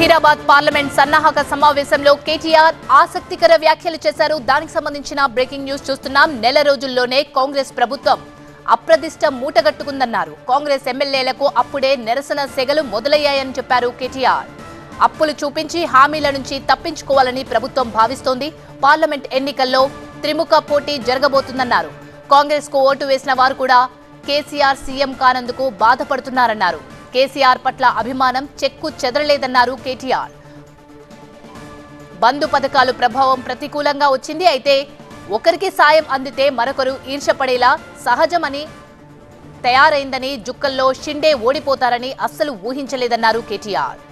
Zaheerabad parliament సన్నాహక సమావేశంలో కేటీఆర్ ఆసక్తికర వ్యాఖ్యలు చేశారు దానికి సంబంధించిన బ్రేకింగ్ న్యూస్ చూస్తున్నాం నెల రోజుల్లోనే కాంగ్రెస్ ప్రభుత్వం అప్రదిష్ట మూటగట్టుకుందన్నారు కాంగ్రెస్ ఎమ్మెల్యేలకు అప్పుడే నిరసన సెగలు మొదలయ్యాయని చెప్పారు కేటీఆర్ అప్పులు చూపించి హామీల నుంచి తప్పించుకోవాలని ప్రభుత్వం భావిస్తోంది పార్లమెంట్ ఎన్నికల్లో త్రిముఖ పోటీ జరగబోతుందన్నారు కాంగ్రెస్ కు ఓటు వేసిన వారు కూడా కేసీఆర్ సీఎం కానందుకు బాధపడుతున్నారన్నారు కేసీఆర్ పట్ల అభిమానం చెక్కు చెదరలేదన్నారు కేటీఆర్ బంధు పథకాలు ప్రభావం ప్రతికూలంగా వచ్చింది అయితే ఒకరికి సాయం అందితే మరొకరు ఈర్షపడేలా సహజమని తయారైందని జుక్కల్లో షిండే ఓడిపోతారని అస్సలు ఊహించలేదన్నారు కేటీఆర్